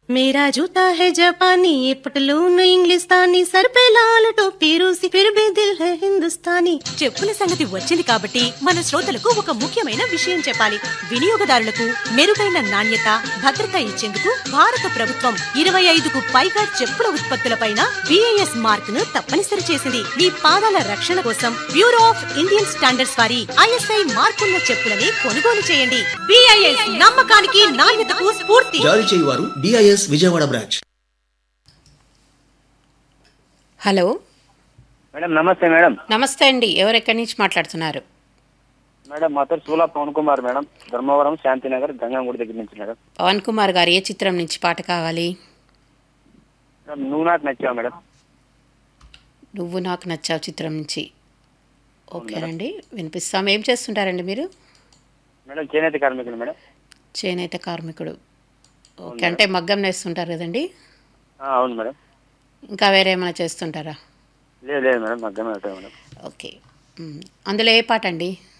मेरा जूता है जापानी ये पटलून इंग्लिस्तानी सर पे लाल टोपी रूसी फिर भी दिल है हिंदुस्तानी చెప్పుల సంగతి వచ్చింది కాబట్టి మన శ్రోతలకు ఒక ముఖ్యమైన విషయం చెప్పాలి వినియోగదారులకు మెరుగైన నాణ్యత భద్రత ఇచ్చేందుకు భారత ప్రభుత్వం ఇరవై ఐదుకు పైగా చెప్పుల ఉత్పత్తులపైన బిఐఎస్ మార్క్ ను తప్పనిసరి చేసింది మీ పాదాల రక్షణ కోసం బ్యూరో ఆఫ్ ఇండియన్ స్టాండర్డ్స్ వారి ఐఎస్ఐ మార్కున్న చెప్పులని కొనుగోలు చేయండి బిఐఎస్ నమ్మకానికి నాణ్యతకు స్ఫూర్తి జారీ చేయువారు BIS Vijayawada branch hello madam నమస్తే మేడం నమస్తే అండి ఎవరు ఎక్కడి నుంచి మాట్లాడుతున్నారు మేడం మా పేరు సూలా పవన్ కుమార్ మేడం ధర్మవరం శాంతినగర్ గంగంగుడి దగ్గర నుంచి మేడం పవన్ కుమార్ గారు ఏ చిత్రం నుంచి పాట కావాలి మేడం నువ్వు నాకు నచ్చావు మేడం నువ్వు నాకు నచ్చావు చిత్రం నుంచి ఓకేనండి వినిపిస్తాం ఏం చేస్తుంటారండి మీరు మేడం చేనేత కార్మికులు మేడం చేనేత కార్మికుడు ఓకే అంటే మగ్గం నేస్తుంటారు కదండి ఆ, అవును మేడం ఇంకా వేరే ఏమైనా చేస్తుంటారా లేదు లేదు మేడం మగ్గమే ఉంటాయి మేడం ఓకే మ్, అందులో ఏ పాట అండి